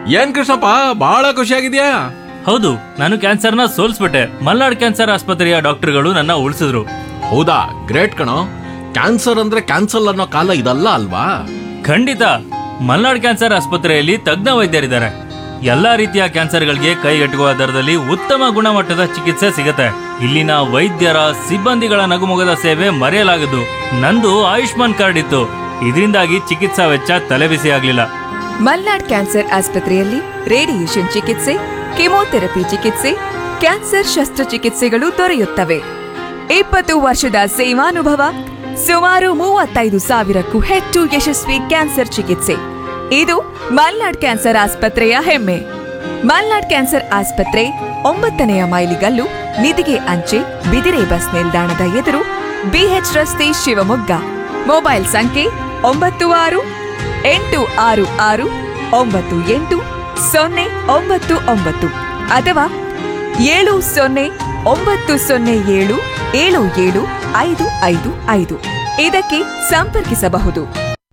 ಏನ್ ಕೃಷ್ಣಪ್ಪ ಬಹಳ ಖುಷಿಯಾಗಿದ್ಯಾ ಹೌದು ನಾನು ಕ್ಯಾನ್ಸರ್ನ ಸೋಲ್ಸ್ಬಿಟ್ಟೆ ಮಲ್ನಾಡ್ ಕ್ಯಾನ್ಸರ್ ಆಸ್ಪತ್ರೆಯ ಡಾಕ್ಟರ್ಗಳು ನನ್ನ ಉಳಿಸಿದ್ರು ಹೌದಾ ಗ್ರೇಟ್ ಕಣೋ ಕ್ಯಾನ್ಸರ್ ಅಂದ್ರೆ ಕ್ಯಾನ್ಸಲ್ ಅನ್ನೋ ಕಾಲ ಇದಲ್ಲ ಅಲ್ವಾ ಖಂಡಿತ ಮಲ್ನಾಡ್ ಕ್ಯಾನ್ಸರ್ ಆಸ್ಪತ್ರೆಯಲ್ಲಿ ತಜ್ಞ ವೈದ್ಯರಿದ್ದಾರೆ ಎಲ್ಲಾ ರೀತಿಯ ಕ್ಯಾನ್ಸರ್ಗಳಿಗೆ ಕೈಗೆಟುಕುವ ದರದಲ್ಲಿ ಉತ್ತಮ ಗುಣಮಟ್ಟದ ಚಿಕಿತ್ಸೆ ಸಿಗುತ್ತೆ ಇಲ್ಲಿನ ವೈದ್ಯರ ಸಿಬ್ಬಂದಿಗಳ ನಗುಮೊಗದ ಸೇವೆ ಮರೆಯಲಾಗದು ನಂದು ಆಯುಷ್ಮಾನ್ ಕಾರ್ಡ್ ಇತ್ತು ಇದರಿಂದಾಗಿ ಚಿಕಿತ್ಸಾ ವೆಚ್ಚ ತಲೆಬಿಸಿ ಆಗ್ಲಿಲ್ಲ ಮಲ್ನಾಡ್ ಕ್ಯಾನ್ಸರ್ ಆಸ್ಪತ್ರೆಯಲ್ಲಿ ರೇಡಿಯೇಷನ್ ಚಿಕಿತ್ಸೆ ಕೆಮೊಥೆರಪಿ ಚಿಕಿತ್ಸೆ ಕ್ಯಾನ್ಸರ್ ಶಸ್ತ್ರಚಿಕಿತ್ಸೆಗಳು ದೊರೆಯುತ್ತವೆ ಇಪ್ಪತ್ತು ವರ್ಷದ ಸೇವಾನುಭವ ಸುಮಾರು ಮೂವತ್ತೈದು ಸಾವಿರಕ್ಕೂ ಹೆಚ್ಚು ಯಶಸ್ವಿ ಕ್ಯಾನ್ಸರ್ ಚಿಕಿತ್ಸೆ ಇದು ಮಲ್ನಾಡ್ ಕ್ಯಾನ್ಸರ್ ಆಸ್ಪತ್ರೆಯ ಹೆಮ್ಮೆ ಮಲ್ನಾಡ್ ಕ್ಯಾನ್ಸರ್ ಆಸ್ಪತ್ರೆ ಒಂಬತ್ತನೆಯ ಮೈಲಿಗಲ್ಲು ನಿಧಿಗೆ ಅಂಚೆ ಬಿದಿರೆ ಬಸ್ ನಿಲ್ದಾಣದ ಎದುರು ಬಿಎಚ್ ರಸ್ತೆ ಶಿವಮೊಗ್ಗ ಮೊಬೈಲ್ ಸಂಖ್ಯೆ ಒಂಬತ್ತು ಆರು ಎಂಟು ಆರು ಆರು ಒಂಬತ್ತು ಎಂಟು ಸೊನ್ನೆ ಒಂಬತ್ತು ಒಂಬತ್ತು ಅಥವಾ ಏಳು ಸೊನ್ನೆ ಒಂಬತ್ತು ಸೊನ್ನೆ ಏಳು ಏಳು ಏಳು ಐದು ಐದು ಐದು ಇದಕ್ಕೆ ಸಂಪರ್ಕಿಸಬಹುದು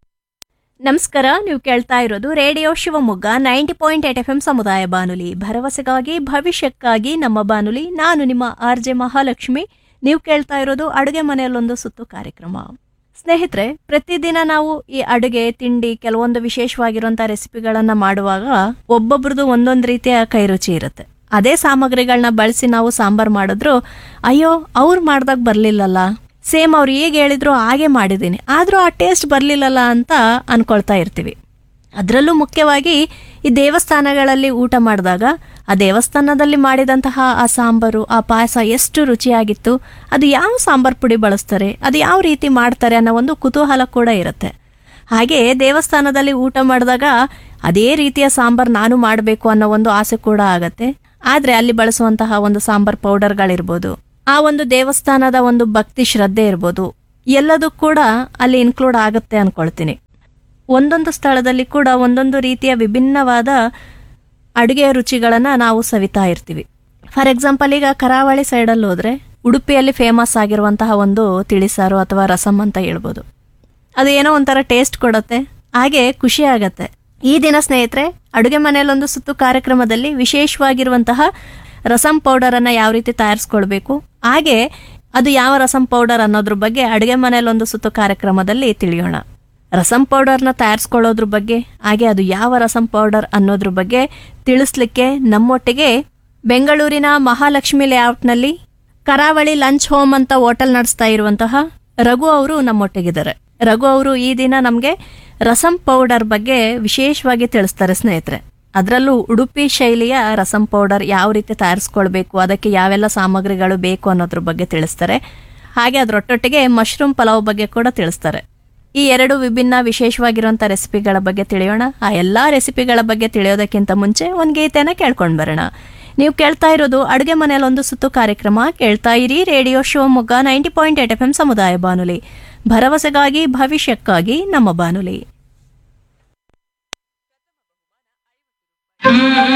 ನಮಸ್ಕಾರ ನೀವು ಕೇಳ್ತಾ ಇರೋದು radio Shivamogga ninety point eight F M ಸಮುದಾಯ ಬಾನುಲಿ ಭರವಸೆಗಾಗಿ ಭವಿಷ್ಯಕ್ಕಾಗಿ ನಮ್ಮ ಬಾನುಲಿ ನಾನು ನಿಮ್ಮ ಆರ್ ಜೆ ಮಹಾಲಕ್ಷ್ಮಿ ನೀವು ಕೇಳ್ತಾ ಇರೋದು ಅಡುಗೆ ಮನೆಯಲ್ಲೊಂದು ಸುತ್ತು ಕಾರ್ಯಕ್ರಮ ಸ್ನೇಹಿತರೆ ಪ್ರತಿದಿನ ನಾವು ಈ ಅಡುಗೆ ತಿಂಡಿ ಕೆಲವೊಂದು ವಿಶೇಷವಾಗಿರುವಂಥ ರೆಸಿಪಿಗಳನ್ನು ಮಾಡುವಾಗ ಒಬ್ಬೊಬ್ರದ್ದು ಒಂದೊಂದು ರೀತಿಯ ಕೈರುಚಿ ಇರುತ್ತೆ ಅದೇ ಸಾಮಗ್ರಿಗಳನ್ನ ಬಳಸಿ ನಾವು ಸಾಂಬಾರ್ ಮಾಡಿದ್ರು ಅಯ್ಯೋ ಅವ್ರು ಮಾಡ್ದಾಗ ಬರಲಿಲ್ಲಲ್ಲ ಸೇಮ್ ಅವ್ರು ಹೇಗೆ ಹೇಳಿದ್ರು ಹಾಗೆ ಮಾಡಿದ್ದೀನಿ ಆದರೂ ಆ ಟೇಸ್ಟ್ ಬರಲಿಲ್ಲಲ್ಲ ಅಂತ ಅನ್ಕೊಳ್ತಾ ಇರ್ತೀವಿ ಅದರಲ್ಲೂ ಮುಖ್ಯವಾಗಿ ಈ ದೇವಸ್ಥಾನಗಳಲ್ಲಿ ಊಟ ಮಾಡಿದಾಗ ಆ ದೇವಸ್ಥಾನದಲ್ಲಿ ಮಾಡಿದಂತಹ ಆ ಸಾಂಬಾರು ಆ ಪಾಯಸ ಎಷ್ಟು ರುಚಿಯಾಗಿತ್ತು ಅದು ಯಾವ ಸಾಂಬಾರ್ ಪುಡಿ ಬಳಸ್ತಾರೆ ಅದು ಯಾವ ರೀತಿ ಮಾಡ್ತಾರೆ ಅನ್ನೋ ಒಂದು ಕುತೂಹಲ ಕೂಡ ಇರುತ್ತೆ ಹಾಗೆ ದೇವಸ್ಥಾನದಲ್ಲಿ ಊಟ ಮಾಡಿದಾಗ ಅದೇ ರೀತಿಯ ಸಾಂಬಾರ್ ನಾನು ಮಾಡಬೇಕು ಅನ್ನೋ ಒಂದು ಆಸೆ ಕೂಡ ಆಗತ್ತೆ ಆದರೆ ಅಲ್ಲಿ ಬಳಸುವಂತಹ ಒಂದು ಸಾಂಬಾರ್ ಪೌಡರ್ಗಳಿರ್ಬೋದು ಆ ಒಂದು ದೇವಸ್ಥಾನದ ಒಂದು ಭಕ್ತಿ ಶ್ರದ್ಧೆ ಇರ್ಬೋದು ಎಲ್ಲದೂ ಕೂಡ ಅಲ್ಲಿ ಇನ್ಕ್ಲೂಡ್ ಆಗುತ್ತೆ ಅನ್ಕೊಳ್ತೀನಿ ಒಂದೊಂದು ಸ್ಥಳದಲ್ಲಿ ಕೂಡ ಒಂದೊಂದು ರೀತಿಯ ವಿಭಿನ್ನವಾದ ಅಡುಗೆಯ ರುಚಿಗಳನ್ನು ನಾವು ಸವಿತಾ ಇರ್ತೀವಿ ಫಾರ್ ಎಕ್ಸಾಂಪಲ್ ಈಗ ಕರಾವಳಿ ಸೈಡಲ್ಲಿ ಹೋದ್ರೆ ಉಡುಪಿಯಲ್ಲಿ ಫೇಮಸ್ ಆಗಿರುವಂತಹ ಒಂದು ತಿಳಿಸಾರು ಅಥವಾ ರಸಮ್ ಅಂತ ಹೇಳ್ಬೋದು ಅದು ಏನೋ ಒಂಥರ ಟೇಸ್ಟ್ ಕೊಡುತ್ತೆ ಹಾಗೆ ಖುಷಿ ಆಗತ್ತೆ ಈ ದಿನ ಸ್ನೇಹಿತರೆ ಅಡುಗೆ ಮನೆಯಲ್ಲೊಂದು ಸುತ್ತು ಕಾರ್ಯಕ್ರಮದಲ್ಲಿ ವಿಶೇಷವಾಗಿರುವಂತಹ ರಸಂ ಪೌಡರನ್ನು ಯಾವ ರೀತಿ ತಯಾರಿಸ್ಕೊಳ್ಬೇಕು ಹಾಗೆ ಅದು ಯಾವ ರಸಂ ಪೌಡರ್ ಅನ್ನೋದ್ರ ಬಗ್ಗೆ ಅಡುಗೆ ಮನೆಯಲ್ಲೊಂದು ಸುತ್ತು ಕಾರ್ಯಕ್ರಮದಲ್ಲಿ ತಿಳಿಯೋಣ ರಸಂ ಪೌಡರ್ನ ತಯಾರಿಸ್ಕೊಳ್ಳೋದ್ರ ಬಗ್ಗೆ ಹಾಗೆ ಅದು ಯಾವ ರಸಂ ಪೌಡರ್ ಅನ್ನೋದ್ರ ಬಗ್ಗೆ ತಿಳಿಸ್ಲಿಕ್ಕೆ ನಮ್ಮೊಟ್ಟಿಗೆ ಬೆಂಗಳೂರಿನ ಮಹಾಲಕ್ಷ್ಮಿ ಲೇಔಟ್ನಲ್ಲಿ ಕರಾವಳಿ ಲಂಚ್ ಹೋಮ್ ಅಂತ ಹೋಟೆಲ್ ನಡೆಸ್ತಾ ಇರುವಂತಹ ರಘು ಅವರು ನಮ್ಮೊಟ್ಟಿಗಿದ್ದಾರೆ ರಘು ಅವರು ಈ ದಿನ ನಮಗೆ ರಸಂ ಪೌಡರ್ ಬಗ್ಗೆ ವಿಶೇಷವಾಗಿ ತಿಳಿಸ್ತಾರೆ ಸ್ನೇಹಿತರೆ ಅದರಲ್ಲೂ ಉಡುಪಿ ಶೈಲಿಯ ರಸಂ ಪೌಡರ್ ಯಾವ ರೀತಿ ತಯಾರಿಸ್ಕೊಳ್ಬೇಕು ಅದಕ್ಕೆ ಯಾವೆಲ್ಲ ಸಾಮಗ್ರಿಗಳು ಬೇಕು ಅನ್ನೋದ್ರ ಬಗ್ಗೆ ತಿಳಿಸ್ತಾರೆ ಹಾಗೆ ಅದರೊಟ್ಟೊಟ್ಟಿಗೆ ಮಶ್ರೂಮ್ ಪಲಾವ್ ಬಗ್ಗೆ ಕೂಡ ತಿಳಿಸ್ತಾರೆ ಈ ಎರಡು ವಿಭಿನ್ನ ವಿಶೇಷವಾಗಿರುವಂಥ ರೆಸಿಪಿಗಳ ಬಗ್ಗೆ ತಿಳಿಯೋಣ ಆ ಎಲ್ಲ ರೆಸಿಪಿಗಳ ಬಗ್ಗೆ ತಿಳಿಯೋದಕ್ಕಿಂತ ಮುಂಚೆ ಒಂದು ಗೀತೆನ ಕೇಳ್ಕೊಂಡು ಬರೋಣ ನೀವು ಕೇಳ್ತಾ ಇರೋದು ಅಡುಗೆ ಮನೆಯಲ್ಲಿ ಒಂದು ಸುತ್ತು ಕಾರ್ಯಕ್ರಮ ಕೇಳ್ತಾ ಇರಿ radio Shivamogga ninety point eight F M ಸಮುದಾಯ ಬಾನುಲಿ ಭರವಸೆಗಾಗಿ ಭವಿಷ್ಯಕ್ಕಾಗಿ ನಮ್ಮ ಬಾನುಲಿ